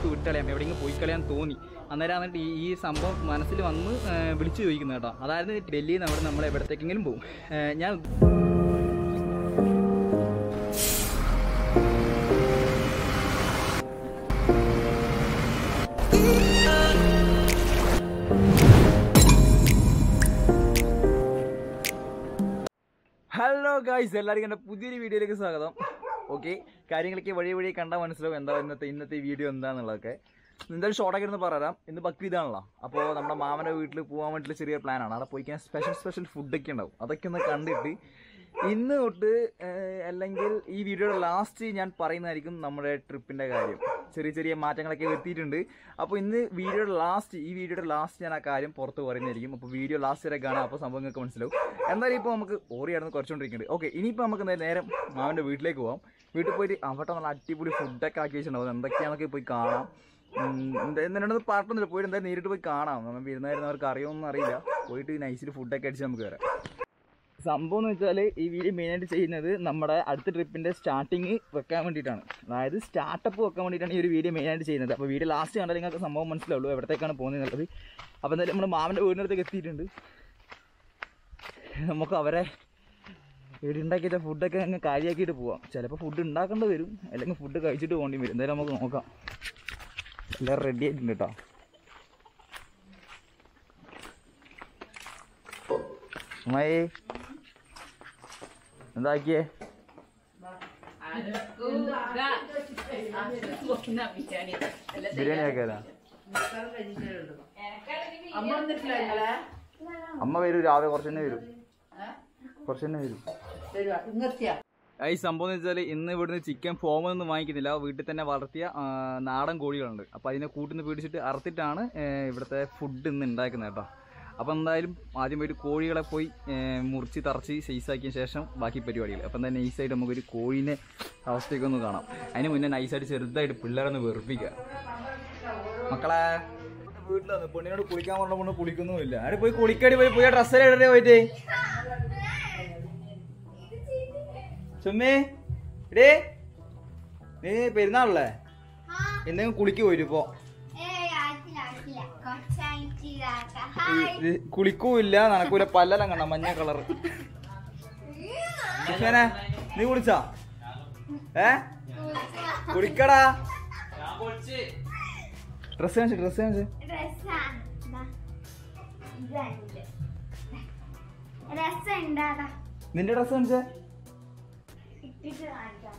Trip വിട്ടളയാം എവിടെയെങ്കിലും പോയി കളയാൻ തോന്നി അന്നേരം എന്നിട്ട് ഈ ഈ സംഭവം മനസ്സിൽ വന്ന് ആ, വിളിച്ചു ചോദിക്കുന്നത് കേട്ടോ അതായത് ഡൽഹിയിൽ നിന്ന് അവിടെ നമ്മൾ എവിടത്തേക്കെങ്കിലും പോകും ആ, ഞാൻ ഹലോ ഗായ്സ് എല്ലാവർക്കും എൻ്റെ പുതിയൊരു വീഡിയോയിലേക്ക് സ്വാഗതം ഓക്കെ കാര്യങ്ങളൊക്കെ വഴി വഴി കണ്ടാൽ മനസ്സിലാവും എന്താ ഇന്നത്തെ ഇന്നത്തെ വീഡിയോ എന്താണെന്നുള്ളതൊക്കെ എന്തായാലും ഷോർട്ടാക്കി ഇരുന്ന് പറയാം ഇന്ന് ബക്രീദാണല്ലോ അപ്പോൾ നമ്മുടെ മാമൻ്റെ വീട്ടിൽ പോകാൻ വേണ്ടിയിട്ടുള്ള ചെറിയ പ്ലാനാണ് അവിടെ പോയിക്കാൻ സ്പെഷ്യൽ സ്പെഷ്യൽ ഫുഡൊക്കെ ഉണ്ടാവും അതൊക്കെ ഒന്ന് കണ്ടിട്ട് ഇന്ന് തൊട്ട് ഏഹ്, അല്ലെങ്കിൽ ഈ വീഡിയോയുടെ ലാസ്റ്റ് ഞാൻ പറയുന്നതായിരിക്കും നമ്മുടെ ട്രിപ്പിൻ്റെ കാര്യം ചെറിയ ചെറിയ മാറ്റങ്ങളൊക്കെ എത്തിയിട്ടുണ്ട് അപ്പോൾ ഇന്ന് വീഡിയോയുടെ ലാസ്റ്റ് ഈ വീഡിയോയുടെ ലാസ്റ്റ് ഞാൻ ആ കാര്യം പുറത്ത് പറയുന്നതായിരിക്കും അപ്പോൾ വീഡിയോ ലാസ്റ്റ് വരെ കാണാം അപ്പോൾ സംഭവം നിങ്ങൾക്ക് മനസ്സിലാവും എന്തായാലും ഇപ്പോൾ നമുക്ക് ഓറിയാണെന്ന് കുറച്ചുകൊണ്ടിരിക്കുന്നുണ്ട് ഓക്കെ ഇനിയിപ്പോൾ നമുക്ക് നേ- നേരെ മാവൻ്റെ വീട്ടിലേക്ക് പോകാം വീട്ടിൽ പോയിട്ട് അവിടെ നല്ല അടിപൊളി ഫുഡൊക്കെ ആക്കി വെച്ചിട്ടുണ്ടാവും എന്തൊക്കെയാണെന്നൊക്കെ പോയി കാണാം ഉം, എന്താ എന്തിനാണ് പാട്ടൊന്നുമില്ല പോയിട്ട് എന്തായാലും നേരിട്ട് പോയി കാണാം നമ്മൾ വിരുന്നായിരുന്നവർക്ക് അറിയുമെന്ന് അറിയില്ല പോയിട്ട് നൈസിൽ ഫുഡൊക്കെ അടിച്ച് നമുക്ക് വരാം സംഭവം എന്ന് വെച്ചാൽ ഈ വീഡിയോ മെയിനായിട്ട് ചെയ്യുന്നത് നമ്മുടെ അടുത്ത ട്രിപ്പിൻ്റെ സ്റ്റാർട്ടിങ് വെക്കാൻ വേണ്ടിയിട്ടാണ് അതായത് സ്റ്റാർട്ടപ്പ് വെക്കാൻ വേണ്ടിയിട്ടാണ് ഈ ഒരു വീഡിയോ മെയിനായിട്ട് ചെയ്യുന്നത് അപ്പോൾ വീഡിയോ ലാസ്റ്റ് കണ്ടാൽ നിങ്ങൾക്ക് സംഭവം മനസ്സിലാവുള്ളൂ എവിടത്തേക്കാണ് പോകുന്നത് എന്നുള്ളത് അപ്പോൾ എന്തായാലും നമ്മൾ മാമൻ്റെ വീടിനടുത്തേക്ക് എത്തിയിട്ടുണ്ട് നമുക്ക് അവരെ വീടുണ്ടാക്കിയ ഫുഡൊക്കെ അങ്ങ് കാര്യമാക്കിയിട്ട് പോവാം ചിലപ്പോൾ ഫുഡ് ഉണ്ടാക്കേണ്ടി വരും അല്ലെങ്കിൽ ഫുഡ് കഴിച്ചിട്ട് പോകേണ്ടി വരും എന്തായാലും നമുക്ക് നോക്കാം എല്ലാം റെഡി ആയിട്ടുണ്ട് കേട്ടോ അമ്മായി എന്താക്കിയേ ബിരിയാണി ആക്കാനാ അമ്മ വരും രാവിലെ കുറച്ച് തന്നെ വരും കുറച്ച് തന്നെ വരും ഈ സംഭവം എന്ന് വെച്ചാൽ ഇന്ന് ഇവിടുന്ന് ചിക്കൻ ഫോമൊന്നും വാങ്ങിക്കുന്നില്ല വീട്ടിൽ തന്നെ വളർത്തിയ ആ, നാടൻ കോഴികളുണ്ട് അപ്പോൾ അതിനെ കൂട്ടിന്ന് പിടിച്ചിട്ട് അറുത്തിട്ടാണ് ഏ, ഇവിടുത്തെ ഫുഡ് ഇന്ന് ഉണ്ടാക്കുന്നത് കേട്ടോ അപ്പോൾ എന്തായാലും ആദ്യം പോയിട്ട് കോഴികളെ പോയി ഏ, മുറിച്ച് തറച്ച് സൈസാക്കിയ ശേഷം ബാക്കി പരിപാടികൾ അപ്പോൾ എന്താ നൈസായിട്ട് നമുക്കൊരു കോഴീനെ അവസ്ഥയൊക്കെ ഒന്ന് കാണാം അതിന് മുന്നേ നൈസായിട്ട് ചെറുതായിട്ട് പിള്ളേരെ ഒന്ന് വെറുപ്പിക്കുക മക്കളെ വീട്ടിലാണ് പെണ്ണിനോട് കുളിക്കാൻ പറഞ്ഞ പെണ്ണ് കുളിക്കുന്നുമില്ല അവിടെ പോയി കുളിക്കടി പോയി പോയി ഡ്രസ്സെല്ലാം ഇടേ പോയിട്ട് ചുമ്മേ ഇടേ നീ പെരുന്നാളല്ലേ എന്തെങ്കിലും കുളിക്ക് പോയിട്ട് ഇപ്പോ ഇത് കുളിക്കൂല്ല നടക്കൂല പല്ലെല്ലാം കണ്ട മഞ്ഞ കളർ കൃഷ്ണനെ നീ കുളിച്ചാ ഏ കുളിക്കടാ ഡ്രസ് കാണിച്ചു ഡ്രസ് കാണിച്ചു രസമുണ്ടാകാ നിന്റെ ഡ്രസ് കാണിച്ചേ ഇട്ടിട്ട് കാണിക്കാം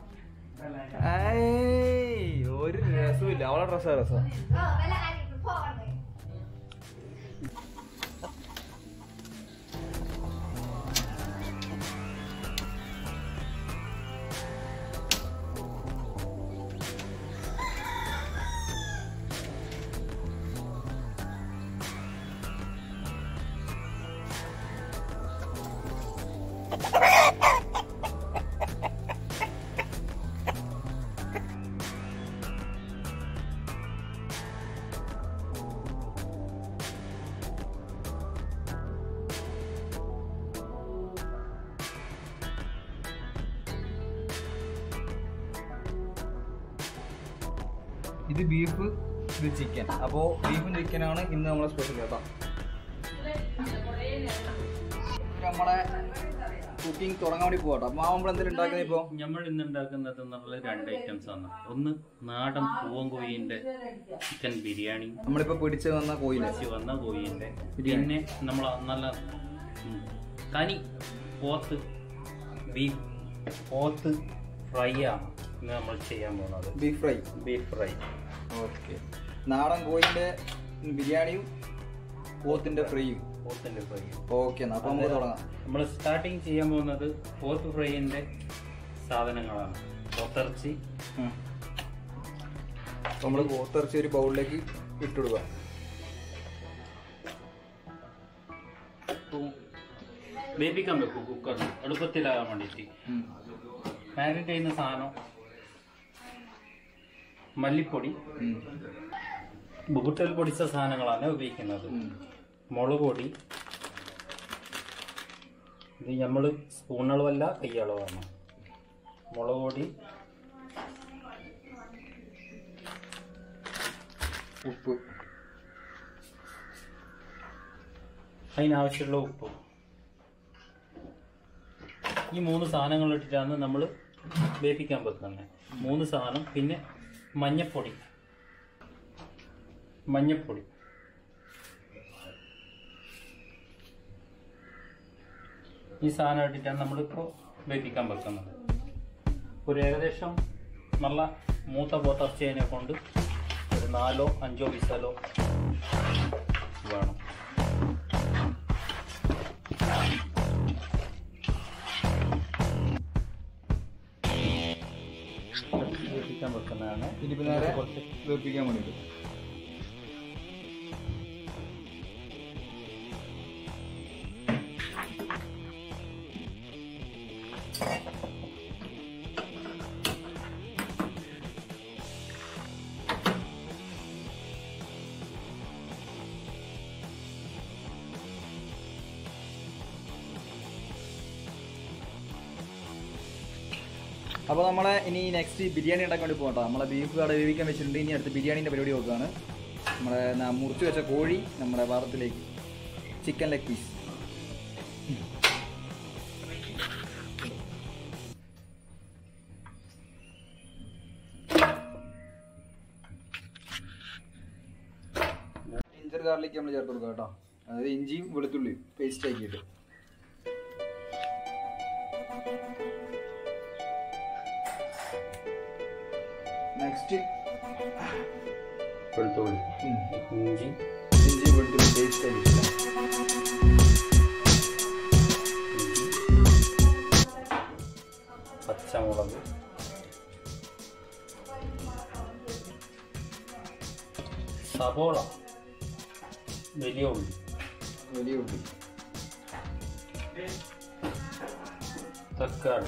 ഏയ്, ഒരു രസവും ഇല്ല അവളെ ഡ്രസ്സാ രസം ഓ വല്ല കാര്യം പോകണ്ടേ ഇത് ബീഫ് ഇത് ചിക്കൻ അപ്പോ ബീഫും ചിക്കനാണ് ഇന്ന് നമ്മളെ സ്പെഷ്യൽ കേട്ടോ നമ്മളെ കുക്കിംഗ് തുടങ്ങാൻ വേണ്ടി പോകട്ടോ അപ്പൊ നമ്മൾ എന്തെങ്കിലും ഉണ്ടാക്കുന്നത് ഇപ്പൊ നമ്മൾ ഇന്ന് ഉണ്ടാക്കുന്നത് എന്നുള്ള രണ്ട് ഐറ്റംസ് ആണ് ഒന്ന് നാടൻ പൂവൻ കോഴിന്റെ ചിക്കൻ ബിരിയാണി നമ്മളിപ്പോ പിടിച്ചു വന്ന കോയില് ഇറച്ചി വന്ന കോഴിന്റെ പിന്നെ നമ്മൾ നല്ല ഉം, തനി പോത്ത് ബീഫ് പോത്ത് ഫ്രൈ ആണ് ഇന്ന് നമ്മൾ ചെയ്യാൻ പോകുന്നത് beef fry beef fry okay നാടൻ കോയിന്റെ ബിരിയാണിയും പോത്തിന്റെ ഫ്രൈയും പോത്തിന്റെ ഫ്രൈ ഓക്കെ എന്നാ അപ്പൊ നമുക്ക് തുടങ്ങാം നമ്മൾ സ്റ്റാർട്ടിങ് ചെയ്യാൻ പോകുന്നത് പോത്ത് ഫ്രൈന്റെ സാധനങ്ങളാണ് പോത്തിറച്ചി ഉം. അപ്പൊ നമ്മള് പോത്തിറച്ചി ഒരു ബൗളിലേക്ക് ഇട്ടുകൊടുക്കുക വേവിക്കാൻ വെക്കും കുക്കറിൽ എളുപ്പത്തിലാകാൻ വേണ്ടിയിട്ട് മാരിനേറ്റ് ചെയ്യുന്ന സാധനം മല്ലിപ്പൊടി ബൂട്ടൽ പൊടിച്ച സാധനങ്ങളാണ് ഉപയോഗിക്കുന്നത് മുളക് പൊടി ഇത് നമ്മൾ സ്പൂണളവല്ല കൈയളവാണ് മുളക് പൊടി ഉപ്പ് അതിനാവശ്യമുള്ള ഉപ്പ് ഈ മൂന്ന് സാധനങ്ങൾ ഇട്ടിട്ടാണ് നമ്മൾ വേപ്പിക്കാൻ വെക്കുന്നത് മൂന്ന് സാധനം പിന്നെ മഞ്ഞപ്പൊടി മഞ്ഞപ്പൊടി ഈ സാധനം ഇട്ടിട്ടാണ് നമ്മളിപ്പോൾ വേപ്പിക്കാൻ വെക്കുന്നത് ഒരു ഏകദേശം നല്ല മൂത്ത പോത്തർച്ചതിനെ കൊണ്ട് ഒരു നാലോ അഞ്ചോ വിസലോ വേണം വേപ്പിക്കാൻ വെക്കുന്നതാണ് ഇനിയിപ്പോ നേരെ വേപ്പിക്കാൻ വേണ്ടിയിട്ട് അപ്പോൾ നമ്മളെ ഇനി നെക്സ്റ്റ് ബിരിയാണി ഉണ്ടാക്കാൻ വേണ്ടി പോകട്ടോ നമ്മളെ ബീഫ് കട വേവിക്കാൻ വെച്ചിട്ടുണ്ട് ഇനി അടുത്ത് ബിരിയാണീൻ്റെ പരിപാടി നോക്കുകയാണ് നമ്മളെ ന- മുറിച്ച് വെച്ച കോഴി നമ്മുടെ പാത്രത്തിലേക്ക് chicken leg piece ginger garlic നമ്മൾ ചേർത്ത് കൊടുക്കാം കേട്ടോ അതായത് ഇഞ്ചിയും വെളുത്തുള്ളിയും പേസ്റ്റ് ആക്കിയിട്ട് നെക്സ്റ്റ് വെളുത്തുള്ളി ഇഞ്ചി ഇഞ്ചി വെളുത്തുള്ളി പേസ്റ്റ് ആക്കിയിട്ടില്ല പച്ചമുളക് സബോള വലിയ ഉള്ളി വലിയ ഉള്ളി തക്കാളി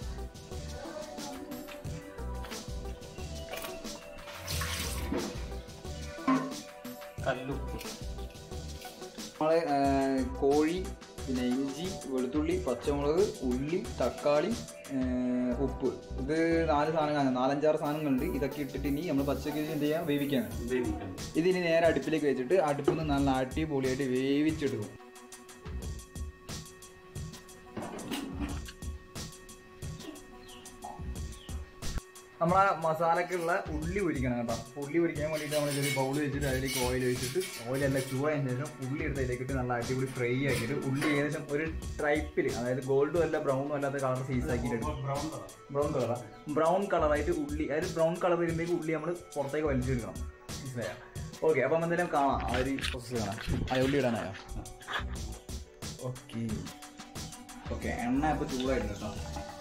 കല്ലുപ്പ് നമ്മളെ ആ, കോഴി പിന്നെ ഇഞ്ചി വെളുത്തുള്ളി പച്ചമുളക് ഉള്ളി തക്കാളി ആ, ഉപ്പ് ഇത് നാല് സാധനങ്ങളാണ് നാലഞ്ചാറ് സാധനങ്ങളുണ്ട് ഇതൊക്കെ ഇട്ടിട്ട് ഇനി നമ്മൾ പച്ചക്ക് എന്ത് ചെയ്യാം വേവിക്കാണ് വേവിക്കണം ഇതിനി നേരെ അടുപ്പിലേക്ക് വെച്ചിട്ട് അടുപ്പിൽ നിന്ന് നല്ല അടിപൊളിയായിട്ട് വേവിച്ചെടുക്കും നമ്മളെ മസാലക്കുള്ള ഉള്ളി പൊരിക്കണം കേട്ടോ ഉള്ളി പൊരിക്കാൻ വേണ്ടിയിട്ട് നമ്മൾ ചെറിയ ബൗൾ വെച്ചിട്ട് അതിലേക്ക് ഓയിൽ ഒഴിച്ചിട്ട് ഓയിലെല്ലാം ചൂടായതിനു ശേഷം ഉള്ളി എടുത്ത് അതിലേക്ക് ഇട്ട് നല്ല അടിപൊളി ഫ്രൈ ആക്കിയിട്ട് ഉള്ളി ഏകദേശം ഒരു ടൈപ്പിൽ അതായത് ഗോൾഡും അല്ല ബ്രൗണും അല്ലാത്ത കളർ സൈസ് ആക്കിയിട്ട് എടുക്കും ബ്രൗൺ കളർ ബ്രൗൺ കളറാ ബ്രൗൺ കളറായിട്ട് ഉള്ളി അതായത് ബ്രൗൺ കളർ വരുമ്പോഴേക്ക് ഉള്ളി നമ്മൾ പുറത്തേക്ക് വലിച്ചെടുക്കണം മനസ്സിലായോ ഓക്കെ അപ്പം എന്തെങ്കിലും കാണാം ആ ഒരു പ്രോസസ്സ് കാണാം ആ ഉള്ളി ഇടാനായോ ഓക്കെ ഓക്കെ എണ്ണ ഇപ്പോൾ ചൂടായിരുന്നു കേട്ടോ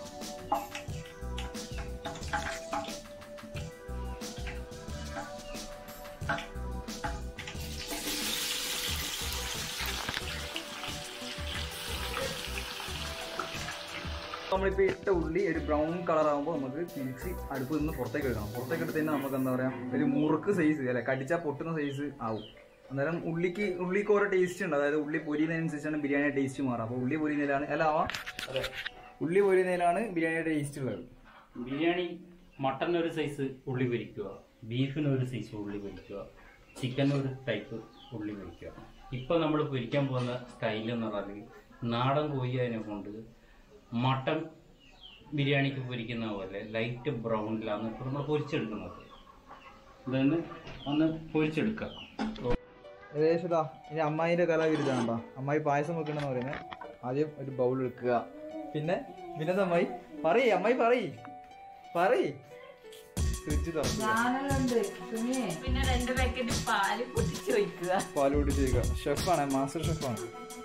നമ്മളിപ്പോൾ ഇട്ട ഉള്ളി ഒരു ബ്രൗൺ കളർ ആകുമ്പോൾ നമുക്ക് തിരിച്ച് അടുപ്പിൽ നിന്ന് പുറത്തേക്ക് എടുക്കണം പുറത്തേക്ക് എടുത്ത് കഴിഞ്ഞാൽ നമുക്ക് എന്താ പറയുക ഒരു മുറുക്ക് സൈസ് അല്ലെ കടിച്ചാൽ പൊട്ടുന്ന സൈസ് ആവും അന്നേരം ഉള്ളിക്ക് ഉള്ളിക്ക് ഓരോ ടേസ്റ്റ് ഉണ്ട് അതായത് ഉള്ളി പൊരിയുന്നതിനനുസരിച്ചാണ് ബിരിയാണി ടേസ്റ്റ് മാറുക അപ്പോൾ ഉള്ളി പൊരിയുന്നതിലാണ് അല്ല ആവാം അതെ ഉള്ളി പൊരിയുന്നതിലാണ് ബിരിയാണിയുടെ ടേസ്റ്റ് ഉള്ളത് ബിരിയാണി മട്ടൻ ഒരു സൈസ് ഉള്ളി പൊരിക്കുക ബീഫിന് ഒരു സൈസ് ഉള്ളി പൊരിക്കുക ചിക്കൻ ഒരു ടൈപ്പ് ഉള്ളി പൊരിക്കുക ഇപ്പൊ നമ്മൾ പൊരിക്കാൻ പോകുന്ന സ്റ്റൈൽ എന്ന് പറഞ്ഞാൽ നാടൻ കോഴിയതിനെ കൊണ്ട് മട്ടൻ ബിരിയാണിക്ക് പൊരിക്കുന്ന പോലെ ലൈറ്റ് ബ്രൗണിലാണ് ഇപ്പോൾ നമ്മൾ പൊരിച്ചെടുക്കുന്നത് ഇതൊന്ന് ഒന്ന് പൊരിച്ചെടുക്കുക ഏകദേശം ഇതാ ഇനി അമ്മായിന്റെ കലാവിരുദ്ധാണ് കേട്ടോ അമ്മായി പായസം വെക്കണമെന്ന് പറയുന്നത് ആദ്യം ഒരു ബൗൾ എടുക്കുക പിന്നെ പിന്നെ അമ്മായി പറയ് അമ്മായി പറയ് പറയ് ഫ്രിഡ്ജ് തുറക്കുക ഞാനെല്ലാം പിന്നെ പിന്നെ രണ്ട് പാക്കറ്റ് പാല് പൊട്ടിച്ച് വയ്ക്കുക പാല് കൂട്ടി ചെയ്യുക ഷെഫാണ് മാസ്റ്റർ ഷെഫാണ്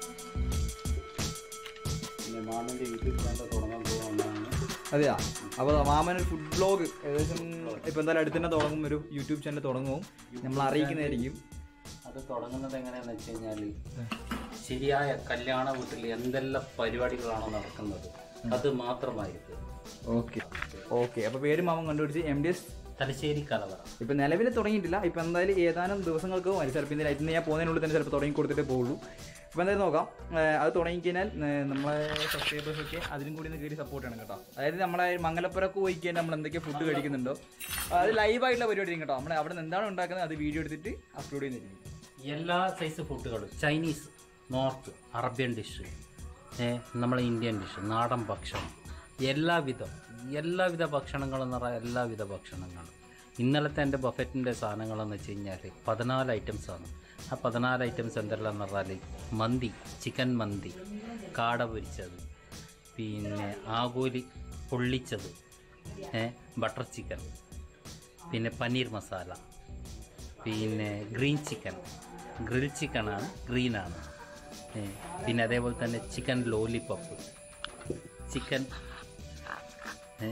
പിന്നെ മാമൻ്റെ യൂട്യൂബ് ചാനൽ തുടങ്ങാൻ പോകുന്നതാണ് അതെയാ അപ്പോൾ മാമൻ ഒരു ഫുഡ് ബ്ലോഗ് ഏകദേശം ഇപ്പൊ എന്തായാലും അടുത്ത് തന്നെ തുടങ്ങും ഒരു യൂട്യൂബ് ചാനൽ തുടങ്ങും നമ്മൾ അറിയിക്കുന്നതായിരിക്കും അത് തുടങ്ങുന്നത് എങ്ങനെയാന്ന് വെച്ച് കഴിഞ്ഞാൽ ശരിയായ കല്യാണ വീട്ടിൽ എന്തെല്ലാം പരിപാടികളാണോ നടക്കുന്നത് അത് മാത്രമായിരിക്കും ഓക്കെ ഓക്കെ അപ്പോൾ പേര് മാമൻ കണ്ടുപിടിച്ച് എം ഡി എസ് തലശ്ശേരി കലവറ ഇപ്പൊ നിലവിൽ തുടങ്ങിയിട്ടില്ല ഇപ്പൊ എന്തായാലും ഏതാനും ദിവസങ്ങൾക്ക് മതി ചിലപ്പോൾ ഇതിൽ ഇന്ന് ഞാൻ പോകുന്നതിനുള്ളിൽ തന്നെ ചിലപ്പോൾ തുടങ്ങി കൊടുത്തിട്ടേ പോകുള്ളൂ അപ്പോൾ എന്തായാലും നോക്കാം ഏഹ് അത് തുടങ്ങി കഴിഞ്ഞാൽ ഏഹ് നമ്മളെ സബ്സ്ക്രൈബേഴ്സൊക്കെ അതിലും കൂടി ഒന്ന് കയറി സപ്പോർട്ട് ചെയ്യണം കേട്ടോ അതായത് നമ്മളെ മംഗലപ്പുറക്ക് പോയി കഴിഞ്ഞാൽ നമ്മൾ എന്തൊക്കെ ഫുഡ് കഴിക്കുന്നുണ്ടോ അത് ലൈവായിട്ടുള്ള പരിപാടി ആയിരിക്കും കേട്ടോ നമ്മൾ അവിടെ നിന്ന് എന്താണ് ഉണ്ടാക്കുന്നത് അത് വീഡിയോ എടുത്തിട്ട് അപ്ലോഡ് ചെയ്യുന്നതായിരിക്കും എല്ലാ സൈസ് ഫുഡുകളും ചൈനീസ് നോർത്ത് അറബ്യൻ ഡിഷ് നമ്മളെ ഇന്ത്യൻ ഡിഷ് നാടൻ ഭക്ഷണം എല്ലാവിധ എല്ലാവിധ ഭക്ഷണങ്ങളും എന്ന് പറഞ്ഞാൽ എല്ലാവിധ ഭക്ഷണങ്ങളും ഇന്നലത്തെ എൻ്റെ ബഫറ്റിൻ്റെ സാധനങ്ങളെന്ന് വെച്ച് കഴിഞ്ഞാൽ പതിനാല് ഐറ്റംസ് ആണ് ആ പതിനാല് ഐറ്റംസ് എന്തെല്ലാം എന്ന് പറഞ്ഞാൽ മന്തി ചിക്കൻ മന്തി കാട പൊരിച്ചത് പിന്നെ ആഗോലി പൊള്ളിച്ചത് ബട്ടർ ചിക്കൻ പിന്നെ പനീർ മസാല പിന്നെ ഗ്രീൻ ചിക്കൻ ഗ്രിൽ ചിക്കനാണ് ഗ്രീനാണ് ഏ, പിന്നെ അതേപോലെ തന്നെ ചിക്കൻ ലോലിപ്പപ്പ് ചിക്കൻ ഏ,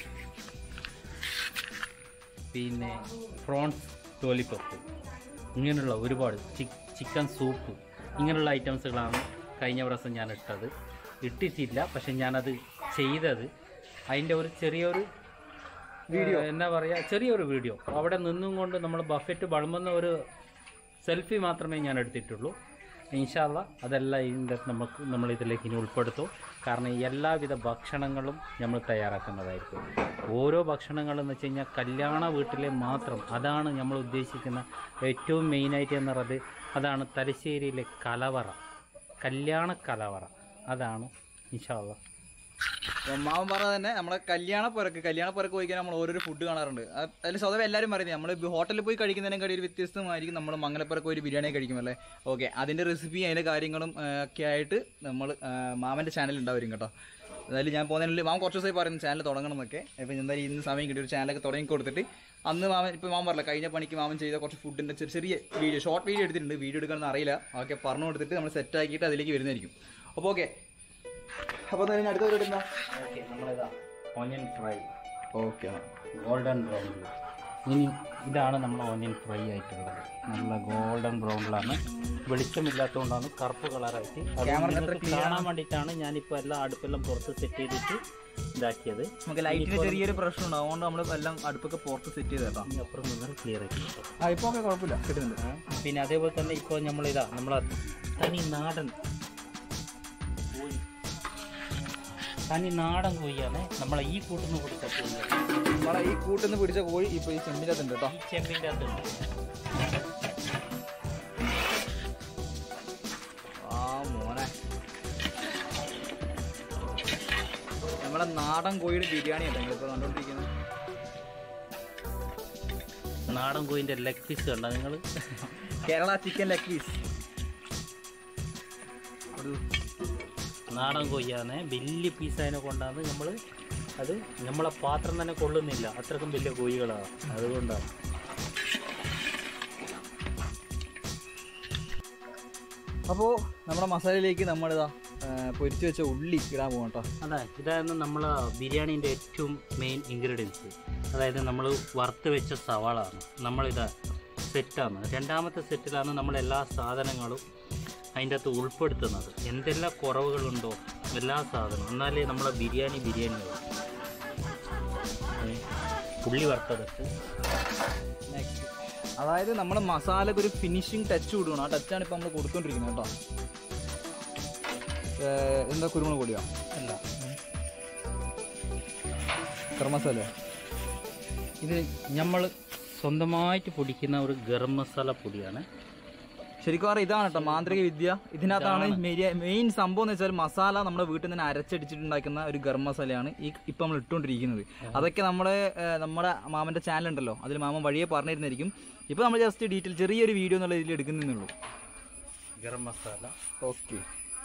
പിന്നെ പ്രോൺസ് ലോലിപ്പപ്പ് ഇങ്ങനെയുള്ള ഒരുപാട് ചി- ചിക്കൻ സൂപ്പ് ഇങ്ങനെയുള്ള ഐറ്റംസുകളാണ് കഴിഞ്ഞ പ്രാവശ്യം ഞാൻ ഇട്ടത് ഇട്ടിട്ടില്ല പക്ഷെ ഞാനത് ചെയ്തത് അതിൻ്റെ ഒരു ചെറിയൊരു വീഡിയോ എന്നാ പറയുക ചെറിയൊരു വീഡിയോ അവിടെ നിന്നും കൊണ്ട് നമ്മൾ ബഫറ്റ് വളമ്പുന്ന ഒരു സെൽഫി മാത്രമേ ഞാൻ എടുത്തിട്ടുള്ളൂ ഇൻഷാല്ല അതെല്ലാം ഇതിൻ്റെ നമുക്ക് നമ്മൾ ഇതിലേക്ക് ഇനി ഉൾപ്പെടുത്തും കാരണം എല്ലാവിധ ഭക്ഷണങ്ങളും നമ്മൾ തയ്യാറാക്കുന്നതായിരിക്കും ഓരോ ഭക്ഷണങ്ങളെന്ന് വെച്ച് കഴിഞ്ഞാൽ കല്യാണ വീട്ടിലെ മാത്രം അതാണ് നമ്മൾ ഉദ്ദേശിക്കുന്ന ഏറ്റവും മെയിനായിട്ട് എന്ന് പറയുന്നത് അതാണ് തലശ്ശേരിയിലെ കലവറ കല്യാണ കലവറ അതാണ് ഇൻഷാല്ല മാമൻ പറഞ്ഞ തന്നെ നമ്മളെ കല്യാണപ്പുരക്ക് കല്യാണപ്പുരക്ക് പോയി കഴിഞ്ഞാൽ നമ്മൾ ഓരോരോ ഫുഡ് കാണാറുണ്ട് അത് അതിൽ സ്വതവേ എല്ലാവരും പറയുന്നത് നമ്മൾ ഹോട്ടലിൽ പോയി കഴിക്കുന്നതിനേക്കാൾ ഒരു വ്യത്യസ്തമായിരിക്കും നമ്മൾ മംഗലപ്പുരക്ക് ഒരു ബിരിയാണി കഴിക്കുമല്ലേ ഓക്കെ അതിൻ്റെ റെസിപ്പി അതിൻ്റെ കാര്യങ്ങളും ആ, ഒക്കെ ആയിട്ട് നമ്മൾ മാമൻ്റെ ചാനൽ ഉണ്ടാവും കേട്ടോ അതായത് ഞാൻ പോകുന്നതിനുള്ളിൽ മാമൻ കുറച്ച് ദിവസമായി പറയുന്നു ചാനൽ തുടങ്ങണം എന്നൊക്കെ ഇപ്പം എന്തായാലും ഇന്ന് സമയം കിട്ടി ഒരു ചാനലൊക്കെ തുടങ്ങി കൊടുത്തിട്ട് അന്ന് മാമൻ ഇപ്പം മാമൻ പറഞ്ഞില്ല കഴിഞ്ഞ പണിക്ക് മാമൻ ചെയ്ത കുറച്ച് ഫുഡിൻ്റെ ചെറിയ ചെറിയ വീഡിയോ ഷോർട്ട് വീഡിയോ എടുത്തിട്ടുണ്ട് വീഡിയോ എടുക്കാനൊന്നും അറിയില്ല ഓക്കെ പറഞ്ഞു കൊടുത്തിട്ട് നമ്മൾ സെറ്റ് ആക്കിയിട്ട് അതിലേക്ക് വരുന്നതായിരിക്കും അപ്പോൾ ഓക്കെ അപ്പോൾ എന്തായാലും അടുത്ത പരിപാടി എന്താ ഓക്കെ നമ്മളിതാ ഓനിയൻ ഫ്രൈ ഓക്കെ ഗോൾഡൻ ബ്രൗണിൽ ഇനി ഇതാണ് നമ്മൾ ഓനിയൻ ഫ്രൈ ആയിട്ടുള്ളത് നല്ല ഗോൾഡൻ ബ്രൗണിലാണ് വെളിച്ചമില്ലാത്തതുകൊണ്ടാണ് കറുപ്പ് കളറായിട്ട് അത് Camera നിങ്ങൾക്ക് അത്ര clear കാണാൻ വേണ്ടിയിട്ടാണ് ഞാനിപ്പോൾ എല്ലാം അടുപ്പെല്ലാം പുറത്ത് സെറ്റ് ചെയ്തിട്ട് ഇതാക്കിയത് നമുക്ക് ലൈറ്റിന് ചെറിയൊരു പ്രശ്നം ഉണ്ട് അതുകൊണ്ട് നമ്മൾ എല്ലാം അടുപ്പൊക്കെ പുറത്ത് സെറ്റ് ചെയ്ത് കേട്ടോ ഇനി അപ്പുറം നിന്ന് ക്ലിയർ ആക്കി കിട്ടും. ആ ഇപ്പോൾ ഒക്കെ കുഴപ്പമില്ല കിട്ടുന്നുണ്ട് പിന്നെ അതേപോലെ തന്നെ ഇപ്പോൾ നമ്മളിതാ നമ്മളെ തനി നാടൻ കോഴി തനി നാടൻ കോഴിയാണ് നമ്മളെ ഈ കൂട്ടുന്ന കൂടി കട്ടുന്നത് നമ്മളെ ഈ കൂട്ടിന്ന് പിടിച്ച കോഴി ഇപ്പോൾ ഈ ചെമ്പിൻ്റെ അകത്തുണ്ട് കേട്ടോ ഈ ചെമ്പിൻ്റെ അകത്തുണ്ട് ആ മോനെ നമ്മളെ നാടൻ കോഴിയുടെ ബിരിയാണി കേട്ടോ നിങ്ങളിപ്പോൾ കണ്ടോണ്ടിരിക്കുന്നത് നാടൻ കോഴിൻ്റെ ലെഗ് പീസ് കണ്ട നിങ്ങൾ കേരള ചിക്കൻ ലെഗ് പീസ് നാടൻ കൊയ്യാണ് വലിയ പീസായതിനെ കൊണ്ടാണ് നമ്മൾ അത് നമ്മളെ പാത്രം തന്നെ കൊള്ളുന്നില്ല അത്രക്കും വലിയ കോഴികളാണ് അതുകൊണ്ടാണ് അപ്പോൾ നമ്മുടെ മസാലയിലേക്ക് നമ്മളിതാ ആ, പൊരിച്ച് വെച്ച ഉള്ളി ഇടാൻ പോകാം കേട്ടോ അതെ ഇതായിരുന്നു നമ്മളെ ബിരിയാണീൻ്റെ ഏറ്റവും മെയിൻ ഇൻഗ്രീഡിയൻസ് അതായത് നമ്മൾ വറുത്ത് വെച്ച സവാളാണ് നമ്മളിത് സെറ്റാണ് രണ്ടാമത്തെ സെറ്റിലാണ് നമ്മൾ എല്ലാ സാധനങ്ങളും അതിൻ്റെ അകത്ത് ഉൾപ്പെടുത്തുന്നത് എന്തെല്ലാം കുറവുകളുണ്ടോ എല്ലാ സാധനവും എന്നാലേ നമ്മളെ ബിരിയാണി ബിരിയാണി ആവും. ഏ, ഉള്ളി വറുത്തതെടുത്ത് നെക്സ്റ്റ് അതായത് നമ്മുടെ മസാലക്ക് ഒരു ഫിനിഷിങ് ടച്ച് കൊടുക്കണം ആ ടച്ചാണ് ഇപ്പോൾ നമ്മൾ കൊടുത്തോണ്ടിരിക്കുന്നത് കേട്ടോ ഏ, എന്താ കുരുമുളക് പൊടിയോ അല്ല ഗരം മസാല ഇത് നമ്മൾ സ്വന്തമായിട്ട് പൊടിക്കുന്ന ഒരു ഗരം മസാല പൊടിയാണ് ശരിക്കും പറഞ്ഞാൽ ഇതാണ് കേട്ടോ മാന്ത്രിക വിദ്യ ഇതിനകത്താണ് മെയിൻ സംഭവം എന്ന് വെച്ചാൽ മസാല നമ്മുടെ വീട്ടിൽ നിന്ന് അരച്ചടിച്ചിട്ടുണ്ടാക്കുന്ന ഒരു ഗരം മസാലയാണ് ഈ ഇപ്പം നമ്മൾ ഇട്ടുകൊണ്ടിരിക്കുന്നത് അതൊക്കെ നമ്മുടെ ഏ, നമ്മുടെ മാമൻ്റെ ചാനൽ ഉണ്ടല്ലോ അതിൽ മാമൻ വഴിയെ പറഞ്ഞിരുന്നായിരിക്കും ഇപ്പോൾ നമ്മൾ ജസ്റ്റ് ഡീറ്റെയിൽ ചെറിയൊരു വീഡിയോ എന്നുള്ള ഇതിൽ എടുക്കുന്നേ ഉള്ളൂ ഗരം മസാല ഓക്കെ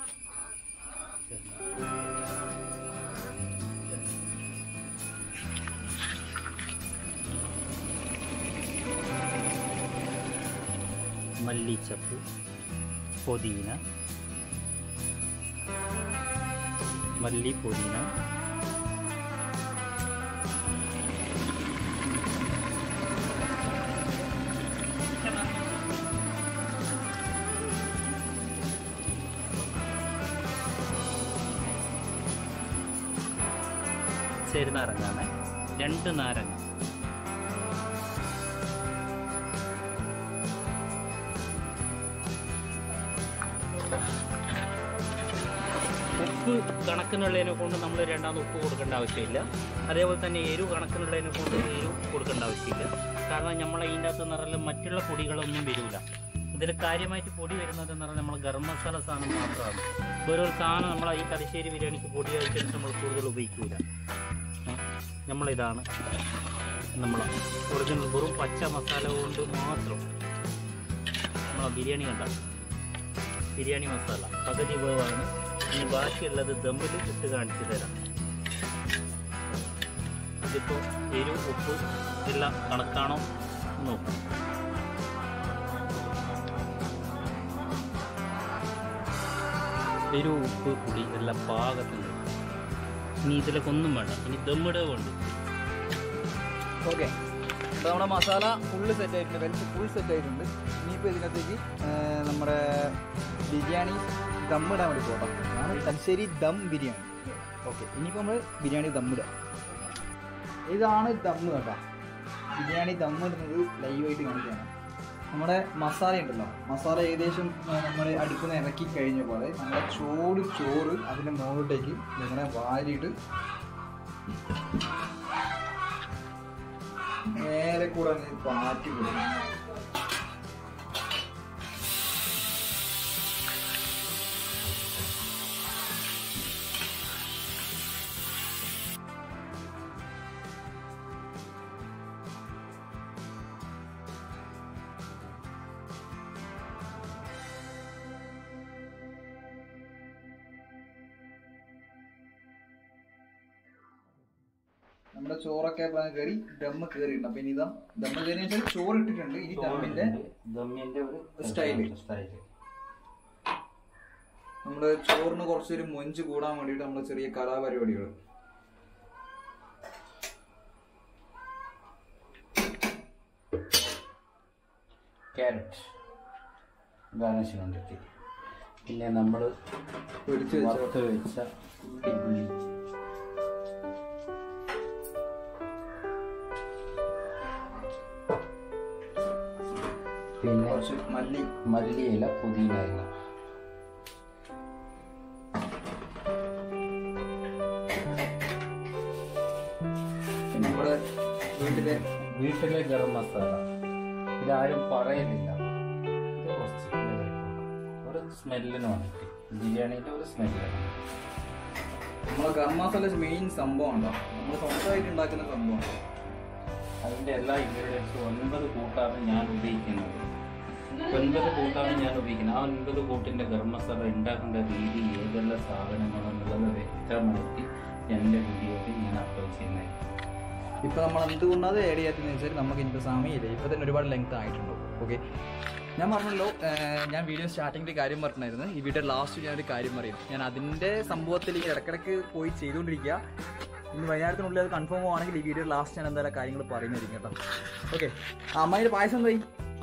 മല്ലിച്ചപ്പ് പുതിന മല്ലി പുതിന ചെറുനാരങ്ങാണ് രണ്ട് നാരങ്ങ ഉപ്പ് കണക്കിനുള്ളതിനെ കൊണ്ട് നമ്മൾ രണ്ടാമത് ഉപ്പ് കൊടുക്കേണ്ട ആവശ്യമില്ല അതേപോലെ തന്നെ എരിവ് കണക്കിനുള്ളതിനെ കൊണ്ട് എരിവ് കൊടുക്കേണ്ട ആവശ്യമില്ല കാരണം നമ്മൾ അതിൻ്റെ അകത്ത് എന്ന് പറഞ്ഞാൽ മറ്റുള്ള പൊടികളൊന്നും വരില്ല ഇതിൽ കാര്യമായിട്ട് പൊടി വരുന്നത് എന്ന് പറഞ്ഞാൽ നമ്മൾ ഗരം മസാല സാധനം മാത്രമാണ് ഓരോ സാധനം നമ്മൾ ഈ തലശ്ശേരി ബിരിയാണിക്ക് പൊടി ഐറ്റംസ് നമ്മൾ കൂടുതൽ ഉപയോഗിക്കൂല ഏ? നമ്മളിതാണ് നമ്മൾ ഒറിജിനൽ വെറും പച്ച മസാല കൊണ്ട് മാത്രം നമ്മളെ ബിരിയാണി കണ്ട ബിരിയാണി മസാല പകുതി വേവാണ് ഇനി ബാക്കിയുള്ളത് ദമ്മിൽ ഇട്ട് കാണിച്ചു തരാം ഇതിപ്പോൾ എരിവ് ഉപ്പ് എല്ലാം കണക്കാണോ എന്ന് നോക്കാം എരിവ് ഉപ്പ് പുളി എല്ലാം പാകത്തുണ്ട് ഇനി ഇതിലൊക്കെ ഒന്നും വേണ്ട ഇനി ദമ്മിടുക കൊണ്ട് ഓക്കെ അപ്പോൾ നമ്മുടെ മസാല ഫുള്ള് സെറ്റ് ആയിട്ടുണ്ട് വെൽസ് ഫുൾ സെറ്റ് ആയിട്ടുണ്ട് ഇനിയിപ്പോൾ ഇതിനകത്തേക്ക് ആ, നമ്മുടെ ബിരിയാണി ദം ഇടാൻ വേണ്ടി പോട്ടോ അതാണ് തലശ്ശേരി ദം ബിരിയാണി ഓക്കെ ഇനിയിപ്പോൾ നമ്മൾ ബിരിയാണി ദം ഇടുക ഇതാണ് ദം കേട്ടോ ബിരിയാണി ദം ഇടുന്നത് ലൈവായിട്ട് കാണിക്കുകയാണ് നമ്മുടെ മസാല ഉണ്ടല്ലോ മസാല ഏകദേശം നമ്മൾ അടുക്കുന്ന ഇറക്കി കഴിഞ്ഞ പോലെ നമ്മുടെ ചോറ് ചോറ് അതിൻ്റെ മുകളിലേക്ക് ഇങ്ങനെ വാരിയിട്ട് നേരെ കൂടെ അങ്ങ് പാറ്റി കൊടുക്കും നമ്മുടെ ചോറൊക്കെ ഇപ്പൊ കയറി ദമ്മ് കയറിയിട്ടുണ്ട് അപ്പൊ ഇനി ഇതാ ദമ്മ് കയറിയ ശേഷം ചോറ് ഇട്ടിട്ടുണ്ട് ഇനി ദമ്മിന്റെ ദമ്മിന്റെ ഒരു സ്റ്റൈല്. സ്റ്റൈല് നമ്മുടെ ചോറിന് കുറച്ചൊരു മൊഞ്ച് കൂടാൻ വേണ്ടിയിട്ട് നമ്മുടെ ചെറിയ കലാപരിപാടികൾ ക്യാരറ്റ് ഗാർണിഷിന് വേണ്ടിയിട്ട് പിന്നെ നമ്മൾ പൊരിച്ച് വെച്ച വറുത്ത് വെച്ച ഉള്ളി പിന്നെ കുറച്ച് മല്ലി മല്ലിയില പുതിന ഇല പിന്നെ നമ്മുടെ വീട്ടിലെ വീട്ടിലെ ഗരം മസാല ഇതാരും പറയലില്ല ഇത് കുറച്ച് ഇതിലേക്ക് കൊടുക്കാം. ഒരു സ്മെല്ലിന് വേണ്ടിയിട്ട് ബിരിയാണീൻ്റെ ഒരു സ്മെല്ലിന് നമ്മളെ ഗരം മസാല മെയിൻ സംഭവം ഉണ്ടോ നമ്മൾ സ്വന്തമായിട്ട് ഉണ്ടാക്കുന്ന സംഭവം അതിൻ്റെ എല്ലാ ഇൻഗ്രീഡിയൻസും ഒൻപത് കൂട്ടാണ് ഞാൻ ഉപയോഗിക്കുന്നത് ഒൻപത് കൂട്ടാണ് ഞാൻ ഉപയോഗിക്കുന്നത് ആ ഒൻപത് കൂട്ടിൻ്റെ ഗരം മസാല ഉണ്ടാക്കേണ്ട രീതി ഏതെല്ലാം സാധനങ്ങളെന്നുള്ളത് വ്യക്തമായിട്ട് എൻ്റെ വീഡിയോയിൽ ഞാൻ അപ്ലോഡ് ചെയ്യുന്നത് ഇപ്പൊ നമ്മൾ എന്തുകൊണ്ടാണ് ആഡ് ചെയ്യാത്തതെന്ന് വെച്ചാൽ നമുക്ക് ഇനിയിപ്പോൾ സമയമില്ല ഇപ്പൊ തന്നെ ഒരുപാട് ലെങ്ത് ആയിട്ടുണ്ടോ ഓക്കെ ഞാൻ പറഞ്ഞല്ലോ ഏർ ഞാൻ വീഡിയോ സ്റ്റാർട്ടിങ്ങിൽ കാര്യം പറഞ്ഞിട്ടുണ്ടായിരുന്നു ഈ വീഡിയോ ലാസ്റ്റ് ഞാൻ ഒരു കാര്യം പറയും ഞാൻ അതിന്റെ സംഭവത്തിൽ ഈ ഇടക്കിടക്ക് പോയി ചെയ്തുകൊണ്ടിരിക്കുക ഇന്ന് വൈകുന്നേരത്തിനുള്ളിൽ അത് കൺഫേം ആണെങ്കിൽ ഈ വീഡിയോ ലാസ്റ്റ് ഞാൻ എന്തായാലും കാര്യങ്ങൾ പറയുന്നതായിരിക്കും കേട്ടോ ഓക്കെ അമ്മയുടെ പായസം എന്തായി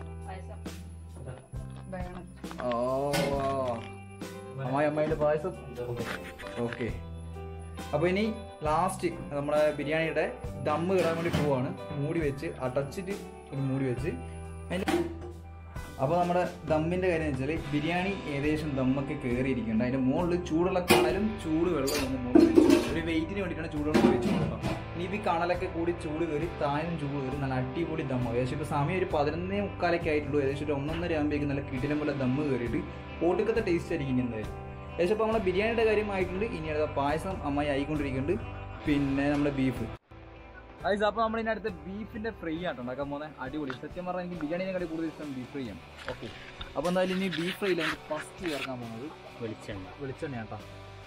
ഓ അമ്മായി അമ്മയുടെ പായസം ഓക്കെ അപ്പോൾ ഇനി ലാസ്റ്റ് നമ്മുടെ ബിരിയാണിയുടെ ദമ്മ് ഇടാൻ വേണ്ടി പോവാണ് മൂടി വെച്ച് അടച്ചിട്ട് ഒരു മൂടി വെച്ച് അപ്പോൾ നമ്മുടെ ദമ്മിന്റെ കാര്യം എന്ന് വെച്ചാൽ ബിരിയാണി ഏകദേശം ദമ്മൊക്കെ കയറിയിരിക്കുന്നുണ്ട് അതിന്റെ മുകളിൽ ചൂടുള്ള കണലും ചൂട് വെള്ളവും നമ്മൾ മുകളിൽ വെച്ചു ഒരു വെയിറ്റിന് വേണ്ടിയിട്ടാണ് ചൂടുവെള്ളം വെച്ച് കൊടുക്കാം ഇനി ഈ കണലൊക്കെ കൂടി ചൂട് കയറി താനും ചൂട് കയറി നല്ല അടിപൊളി ദമ്മ ഏകദേശം ഇപ്പോൾ സമയം ഒരു പതിനൊന്നേ മുക്കാലൊക്കെ ആയിട്ടുള്ളൂ ഏകദേശം ഒരു ഒന്നൊന്നര ആകുമ്പോഴേക്കും നല്ല കിടിലം പോലെ ദമ്മ് കയറിയിട്ട് ഒടുക്കത്തെ ടേസ്റ്റ് ആയിരിക്കും ഇനി എന്തായാലും ഏകദേശം ഇപ്പോൾ നമ്മളെ ബിരിയാണിയുടെ കാര്യമായിട്ടുണ്ട് ഇനി അടുത്ത പായസം അമ്മായി ആയിക്കൊണ്ടിരിക്കുന്നുണ്ട് പിന്നെ നമ്മുടെ ബീഫ് അതായത് അപ്പോൾ നമ്മൾ ഇനി അടുത്ത ബീഫിന്റെ ഫ്രൈ ആട്ടോ ഉണ്ടാക്കാൻ പോകുന്നത് അടിപൊളി സത്യം പറഞ്ഞാൽ എനിക്ക് ബിരിയാണിനെക്കാട്ടി കൂടുതൽ ഇഷ്ടം ബീഫ് ഫ്രൈ ആണ് ഓക്കെ അപ്പോൾ എന്തായാലും ഇനി ബീഫ് ഫ്രൈയിൽ എനിക്ക് ഫസ്റ്റ് ചേർക്കാൻ പോകുന്നത് വെളിച്ചെണ്ണ വെളിച്ചെണ്ണ കേട്ടോ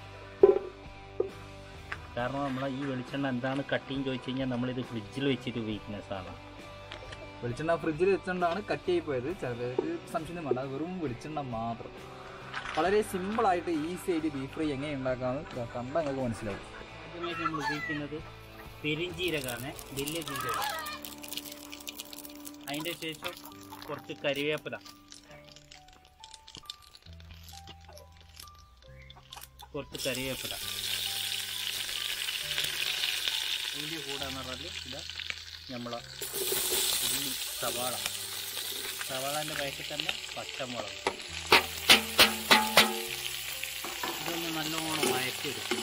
കാരണം നമ്മളെ ഈ വെളിച്ചെണ്ണ എന്താണ് കട്ടിങ് ചോദിച്ചു കഴിഞ്ഞാൽ നമ്മളിത് ഫ്രിഡ്ജിൽ വെച്ചിട്ട് ഉപയോഗിക്കുന്ന സാധനം വെളിച്ചെണ്ണ ഫ്രിഡ്ജിൽ വെച്ചുകൊണ്ടാണ് കട്ട് ചെയ്ത് പോയത് ചിലർക്ക് സംശയം വേണ്ട അത് വെറും വെളിച്ചെണ്ണ മാത്രം വളരെ സിമ്പിളായിട്ട് ഈസി ആയിട്ട് ബീഫ് ഫ്രൈ എങ്ങനെ ഉണ്ടാക്കാമെന്ന് കണ്ടാൽ നിങ്ങൾക്ക് മനസ്സിലാവും ആദ്യമായിട്ട് നമ്മൾ ഉപയോഗിക്കുന്നത് പെരിഞ്ചീരകമാണ് വലിയ ജീരകം അതിൻ്റെ ശേഷം കുറച്ച് കരിവേപ്പില കുറച്ച് കരിവേപ്പില ഇതിൻ്റെ കൂടെ എന്ന് പറഞ്ഞാൽ ഇത് നമ്മളെ ഉള്ളി സവാള സവാളൻ്റെ വയറ്റിൽ തന്നെ പച്ചമുളക് ഇതൊന്ന് നല്ലോണം വഴറ്റിയെടുക്കും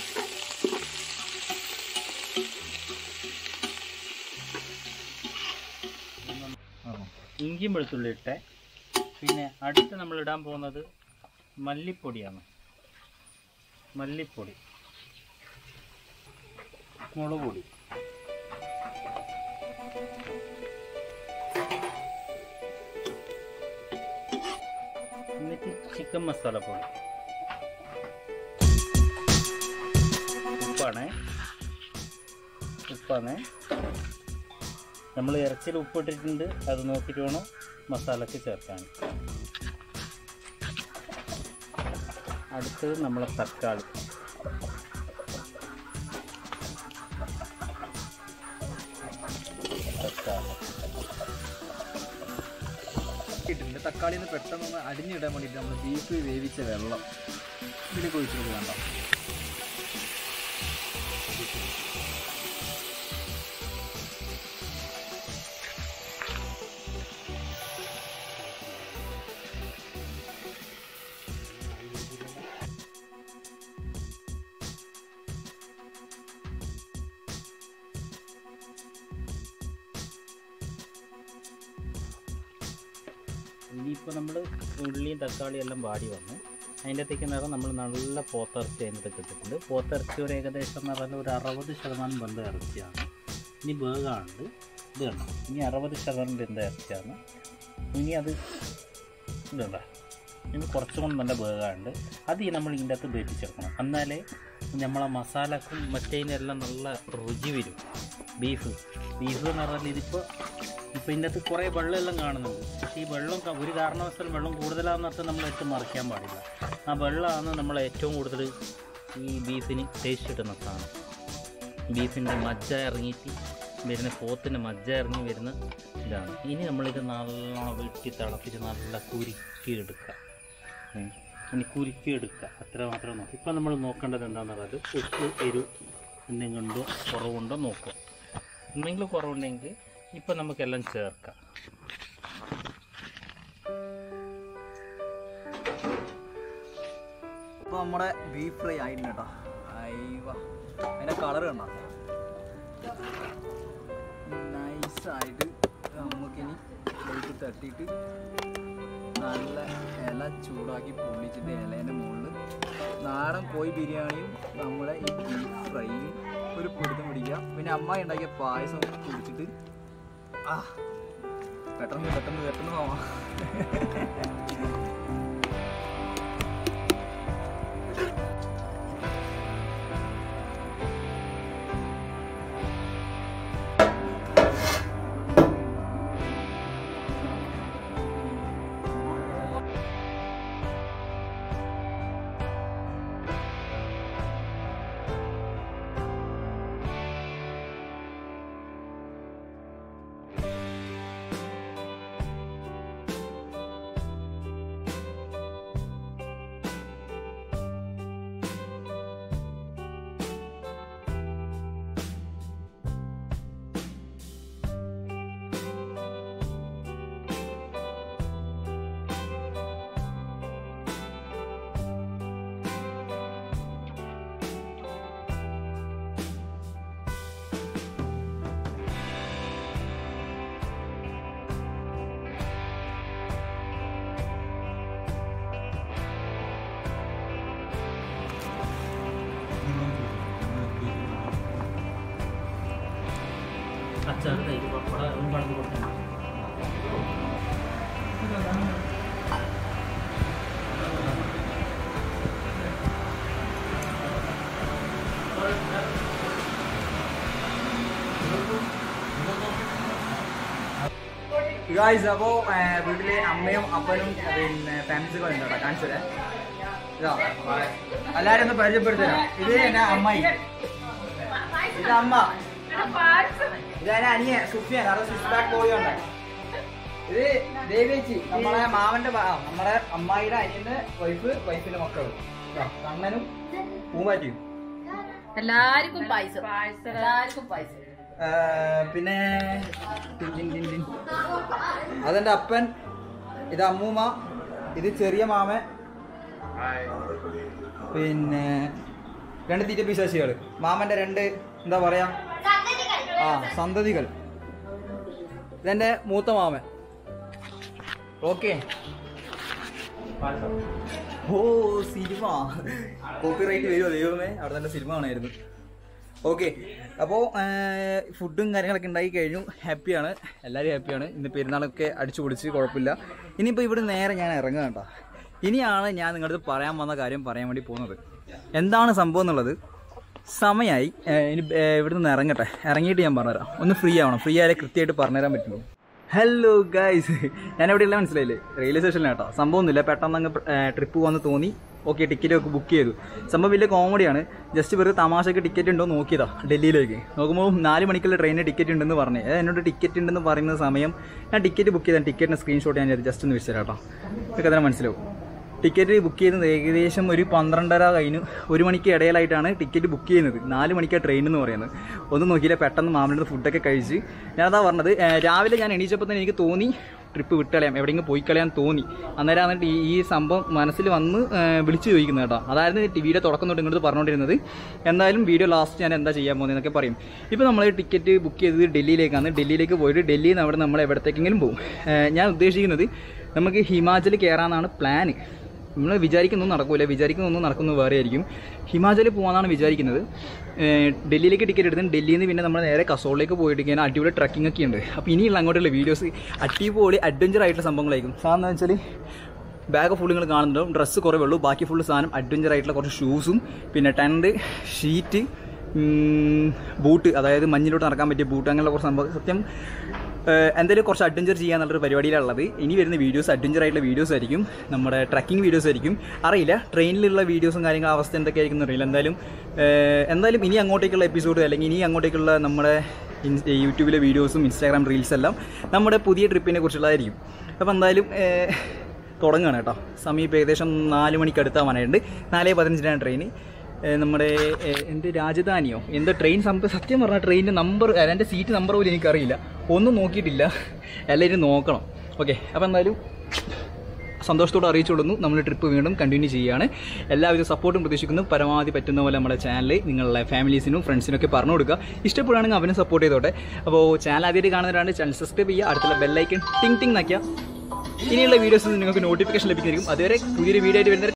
ഇഞ്ചിയും വെളുത്തുള്ളി ഇട്ടെ പിന്നെ അടുത്ത് നമ്മൾ ഇടാൻ പോകുന്നത് മല്ലിപ്പൊടിയാണ് മല്ലിപ്പൊടി മുളക് പൊടി എന്നിട്ട് ചിക്കൻ മസാല പൊടി ഉപ്പാണ് ഉപ്പാണ് നമ്മൾ ഇറച്ചിയിൽ ഉപ്പിട്ടിട്ടുണ്ട് അത് നോക്കിയിട്ട് വേണം മസാലയ്ക്ക് ചേർക്കാൻ അടുത്തത് നമ്മളെ തക്കാളി തക്കാളി ഇട്ടിട്ടുണ്ട് തക്കാളി ഒന്ന് പെട്ടെന്ന് അടിഞ്ഞിടാൻ വേണ്ടിയിട്ട് നമ്മൾ ബീഫ് വേവിച്ച വെള്ളം ഇതിലേക്ക് ഒഴിച്ചിട്ട് വേണ്ട ഇനിയിപ്പോൾ നമ്മൾ ഉള്ളിയും തക്കാളിയും എല്ലാം വാടി വന്നു അതിൻ്റെ അകത്തേക്ക് നിറം നമ്മൾ നല്ല പോത്തിറച്ചി അതിൻ്റെ അകത്തേക്ക് ഇട്ടിട്ടുണ്ട് പോത്തിറച്ചി ഒരു ഏകദേശം എന്ന് പറഞ്ഞാൽ ഒരു അറുപത് ശതമാനം വെന്ത ഇറച്ചിയാണ് ഇനി ബേഗാണുണ്ട് ഇത് കണ്ടോ ഇനി അറുപത് ശതമാനം വെന്ത ഇറച്ചിയാണ് ഇനി അത് ഇതുണ്ട ഇനി കുറച്ചും കൂടി നല്ല ബേഗാണ്ട് അത് ഈ നമ്മൾ ഇതിൻ്റെ അകത്ത് വേവിച്ചെടുക്കണം എന്നാലേ നമ്മളെ മസാലക്കും മറ്റേതിനെല്ലാം നല്ല രുചി വരും ബീഫ് ബീഫ് എന്ന് പറഞ്ഞാൽ ഇതിപ്പോൾ ഇപ്പോൾ ഇതിൻ്റെ അകത്ത് കുറേ വെള്ളമെല്ലാം കാണുന്നുണ്ട് പക്ഷേ ഈ വെള്ളം ക- ഒരു കാരണവശാലും വെള്ളം കൂടുതലാണെന്നർത്ഥം നമ്മൾ ഇട്ട് മറിക്കാൻ പാടില്ല ആ വെള്ളമാണ് നമ്മൾ ഏറ്റവും കൂടുതൽ ഈ ബീഫിന് ടേസ്റ്റ് കിട്ടുന്ന സാധനം ബീഫിൻ്റെ മജ്ജ ഇറങ്ങിയിട്ട് വരുന്ന പോത്തിൻ്റെ മജ്ജ ഇറങ്ങി വരുന്ന ഇതാണ് ഇനി നമ്മളിത് നല്ലോണം വെട്ടി തിളപ്പിച്ച് നല്ല കുരുക്കി എടുക്കുക ഉം. ഇനി കുരുക്കി എടുക്കുക അത്ര മാത്രം നോക്കി ഇപ്പം നമ്മൾ നോക്കേണ്ടത് എന്താണെന്ന് പറഞ്ഞാൽ ഉപ്പ് എരു എന്തെങ്കിലും ഉണ്ടോ കുറവുണ്ടോ നോക്കുക എന്തെങ്കിലും കുറവുണ്ടെങ്കിൽ ഇപ്പം നമുക്കെല്ലാം ചേർക്കാം അപ്പോൾ നമ്മുടെ ബീഫ് ഫ്രൈ ആയിട്ടുണ്ട് കേട്ടോ അയ്യവ അതിൻ്റെ കളർ കണ്ടോ നൈസായിട്ട് നമുക്കിനി പ്ലേറ്റ് തട്ടിയിട്ട് നല്ല ഇല ചൂടാക്കി പൊള്ളിച്ചിട്ട് ഇലേൻ്റെ മുകളിൽ നാടൻ കോഴി ബിരിയാണിയും നമ്മുടെ ഈ ബീഫ് ഫ്രൈയും ഒരു പിടുത്തം പിടിക്കുക പിന്നെ അമ്മ ഉണ്ടാക്കിയ പായസം കുടിച്ചിട്ട് ആ പെട്ടെന്ന് പെട്ടെന്ന് പെട്ടെന്ന് പോവാം അച്ചാർ തൈര് പപ്പട എല്ലാം കടന്നു കൊടുക്കണം ഗായ്സ് അപ്പോൾ വീട്ടിലെ അമ്മയും അപ്പനും പിന്നെ ഫാമിലിസും ഉണ്ട് കേട്ടോ കാണിച്ചത് ഇതാ എല്ലാവരും ഒന്ന് പരിചയപ്പെടുത്തരാം ഇത് എന്റെ അമ്മായി ഇത് അമ്മ ഇതാണ് അനിയ സുഫിയാൻ അവിടെ സിക്സ് പാക്ക് ബോഡി ഉണ്ട് ഇത് ദേവേച്ചി നമ്മളെ മാവന്റെ ഭാ- ആ, നമ്മുടെ അമ്മായിയുടെ അനിയന്റെ വൈഫ് വൈഫിന്റെ മക്കളും ഇതാ, കണ്ണനും പൂമാറ്റിയും എല്ലാവർക്കും പായസം എല്ലാവർക്കും പായസം ആ, പിന്നെ ടിൻ ടിൻ ടിൻ ടിൻ. അതെന്റെ അപ്പൻ ഇത് അമ്മൂമ്മ ഇത് ചെറിയ മാമൻ പിന്നെ രണ്ട് തീറ്റ പിശാശികൾ മാമന്റെ രണ്ട് എന്താ പറയാ ആ സന്തതികൾ ഇതെന്റെ മൂത്ത മാമൻ ഓക്കെ ഓ സിനിമ കോപ്പിറൈറ്റ് വരുമോ ദൈവമേ അവിടെ തന്നെ സിനിമ കാണായിരുന്നു ഓക്കെ അപ്പോൾ ഫുഡും കാര്യങ്ങളൊക്കെ ഉണ്ടായി കഴിഞ്ഞു ഹാപ്പിയാണ് എല്ലാവരും ഹാപ്പിയാണ് ഇന്ന് പെരുന്നാളൊക്കെ അടിച്ചു പൊളിച്ച് കുഴപ്പമില്ല ഇനിയിപ്പോൾ ഇവിടെ നേരെ ഞാൻ ഇറങ്ങുക കേട്ടോ ഇനിയാണ് ഞാൻ നിങ്ങളടുത്ത് പറയാൻ വന്ന കാര്യം പറയാൻ വേണ്ടി പോകുന്നത് എന്താണ് സംഭവം എന്നുള്ളത് സമയമായി ഏഹ് ഇനി ഏഹ് ഇവിടെ നിന്ന് ഇറങ്ങട്ടെ ഇറങ്ങിയിട്ട് ഞാൻ പറഞ്ഞുതരാം ഒന്ന് ഫ്രീ ആവണം ഫ്രീ ആയാലേ കൃത്യമായിട്ട് പറഞ്ഞുതരാൻ പറ്റുള്ളൂ ഹലോ ഗൈസ് ഞാൻ എവിടെയല്ല മനസ്സിലായില്ലേ റെയിൽവേ സ്റ്റേഷനിലാണ് കേട്ടോ സംഭവമൊന്നുമില്ല പെട്ടെന്ന് അങ്ങ് ട്രിപ്പ് വന്ന് തോന്നി ഓക്കെ ടിക്കറ്റ് ഒക്കെ ബുക്ക് ചെയ്തു സംഭവം വലിയ കോമഡിയാണ് ജസ്റ്റ് വെറുതെ തമാശക്ക് ടിക്കറ്റ് ഉണ്ടോ എന്ന് നോക്കിയതാ ഡൽഹിയിലേക്ക് നോക്കുമ്പോൾ നാല് മണിക്കുള്ള ട്രെയിനിന് ടിക്കറ്റ് ഉണ്ടെന്ന് പറഞ്ഞു ഏ, എന്നോട് ടിക്കറ്റ് ഉണ്ടെന്ന് പറയുന്ന സമയം ഞാൻ ടിക്കറ്റ് ബുക്ക് ചെയ്താൽ ടിക്കറ്റിന് സ്ക്രീൻഷോട്ട് ഞാൻ ജസ്റ്റ് ഒന്ന് വെച്ചു തരാം കേട്ടോ ഇതൊക്കെ തന്നെ മനസ്സിലാവും ടിക്കറ്റ് ബുക്ക് ചെയ്യുന്നത് ഏകദേശം ഒരു പന്ത്രണ്ടര കഴിഞ്ഞു ഒരു മണിക്ക് ഇടയിലായിട്ടാണ് ടിക്കറ്റ് ബുക്ക് ചെയ്യുന്നത് നാല് മണിക്കാണ് ട്രെയിൻ എന്ന് പറയുന്നത് ഒന്നും നോക്കിയില്ല പെട്ടെന്ന് മാമൻ്റെ ഫുഡൊക്കെ കഴിച്ച് ഞാനതാ പറഞ്ഞത് ഏ, രാവിലെ ഞാൻ എണീച്ചപ്പോൾ തന്നെ എനിക്ക് തോന്നി ട്രിപ്പ് വിട്ടളയാം എവിടെയെങ്കിലും പോയി കളയാൻ തോന്നി അന്നേരം എന്നിട്ട് ഈ ഈ സംഭവം മനസ്സിൽ വന്ന് ഏ, വിളിച്ചു ചോദിക്കുന്നത് കേട്ടോ അതായിരുന്നു വീഡിയോ തുടക്കം തൊട്ട് ഇങ്ങോട്ട് പറഞ്ഞുകൊണ്ടിരുന്നത് എന്തായാലും വീഡിയോ ലാസ്റ്റ് ഞാൻ എന്താ ചെയ്യാൻ പോകുന്നതെന്നൊക്കെ പറയും ഇപ്പോൾ നമ്മൾ ടിക്കറ്റ് ബുക്ക് ചെയ്തത് ഡൽഹിയിലേക്കാണ് ഡൽഹിയിലേക്ക് പോയിട്ട് ഡൽഹിയിൽ നിന്ന് അവിടെ നമ്മൾ എവിടത്തേക്കെങ്കിലും പോകും ഏ, ഞാൻ ഉദ്ദേശിക്കുന്നത് നമുക്ക് ഹിമാചൽ കയറാനാണ് പ്ലാന് നമ്മൾ വിചാരിക്കുന്നൊന്നും നടക്കൂല വിചാരിക്കുന്നൊന്നും നടക്കുന്നത് വേറെ ആയിരിക്കും ഹിമാചലിൽ പോകാനാണ് വിചാരിക്കുന്നത് ഏഹ് ഡൽഹിയിലേക്ക് ടിക്കറ്റ് എടുത്ത് ഡൽഹിയിൽ നിന്ന് പിന്നെ നമ്മൾ നേരെ കസോളിലേക്ക് പോയിട്ട് ഇങ്ങനെ അടിപൊളി ട്രക്കിംഗ് ഒക്കെ ഉണ്ട് അപ്പോൾ ഇനിയുള്ള അങ്ങോട്ടുള്ള വീഡിയോസ് അടിപൊളി അഡ്വഞ്ചർ ആയിട്ടുള്ള സംഭവങ്ങളായിരിക്കും സാധനം എന്ന് വെച്ചാൽ ബാഗ് ഫുൾ നിങ്ങൾ കാണുന്നുണ്ടാവും ഡ്രസ്സ് കുറേ ഉള്ളൂ ബാക്കി ഫുള്ള് സാധനം അഡ്വഞ്ചർ ആയിട്ടുള്ള കുറച്ച് ഷൂസും പിന്നെ ടെൻറ്റ് ഷീറ്റ് ബൂട്ട് അതായത് മഞ്ഞിലോട്ട് നടക്കാൻ പറ്റിയ ബൂട്ട് അങ്ങനെയുള്ള കുറച്ച് സംഭവം സത്യം ഏഹ് എന്തായാലും കുറച്ച് അഡ്വഞ്ചർ ചെയ്യാന്നുള്ളൊരു പരിപാടിയിലുള്ളത് ഇനി വരുന്ന വീഡിയോസ് അഡ്വഞ്ചർ ആയിട്ടുള്ള വീഡിയോസ് ആയിരിക്കും നമ്മുടെ ട്രക്കിംഗ് വീഡിയോസ് ആയിരിക്കും അറിയില്ല ട്രെയിനിലുള്ള വീഡിയോസും കാര്യങ്ങളും അവസ്ഥ എന്തൊക്കെയായിരിക്കും അറിയില്ല എന്തായാലും ഏഹ് എന്തായാലും ഇനി അങ്ങോട്ടേക്കുള്ള എപ്പിസോഡ് അല്ലെങ്കിൽ ഇനി അങ്ങോട്ടേക്കുള്ള നമ്മുടെ ഇൻ- യൂട്യൂബിലെ വീഡിയോസും ഇൻസ്റ്റാഗ്രാം റീൽസ് എല്ലാം നമ്മുടെ പുതിയ ട്രിപ്പിനെ കുറിച്ചുള്ളതായിരിക്കും അപ്പോൾ എന്തായാലും ഏഹ് തുടങ്ങുകയാണ് കേട്ടോ സമയം ഇപ്പോൾ ഏകദേശം നാല് മണിക്ക് അടുത്താവാനായിട്ടുണ്ട് നാല് പതിനഞ്ചിനാണ് ട്രെയിൻ നമ്മുടെ ഏഹ്, എന്ത് രാജധാനിയോ എന്താ ട്രെയിൻ സംഭവം സത്യം പറഞ്ഞാൽ ട്രെയിനിൻ്റെ നമ്പർ എൻ്റെ സീറ്റ് നമ്പർ പോലും എനിക്കറിയില്ല ഒന്നും നോക്കിയിട്ടില്ല എല്ലാവരും നോക്കണം ഓക്കെ അപ്പോൾ എന്തായാലും സന്തോഷത്തോടെ അറിയിച്ചുകൊള്ളുന്നു നമ്മൾ ട്രിപ്പ് വീണ്ടും കണ്ടിന്യൂ ചെയ്യുകയാണ് എല്ലാവിധ സപ്പോർട്ടും പ്രതീക്ഷിക്കുന്നു പരമാവധി പറ്റുന്ന പോലെ നമ്മുടെ ചാനൽ നിങ്ങളുടെ ഫാമിലീസിനും ഫ്രണ്ട്സിനും ഒക്കെ പറഞ്ഞു കൊടുക്കുക ഇഷ്ടപ്പെടുകയാണെങ്കിൽ അവനും സപ്പോർട്ട് ചെയ്തോട്ടെ അപ്പോൾ ചാനൽ ആദ്യമായിട്ട് കാണുന്നവരാണ് ചാനൽ സബ്സ്ക്രൈബ് ചെയ്യുക അടുത്തുള്ള ബെല്ലൈക്കൺ ടിങ് ടിങ് നക്കിയാൽ ഇനിയുള്ള വീഡിയോസ് നിങ്ങൾക്ക് നോട്ടിഫിക്കേഷൻ ലഭിക്കുന്നതായിരിക്കും അതുവരെ പുതിയൊരു വീഡിയോ ആയിട്ട് വരുന്ന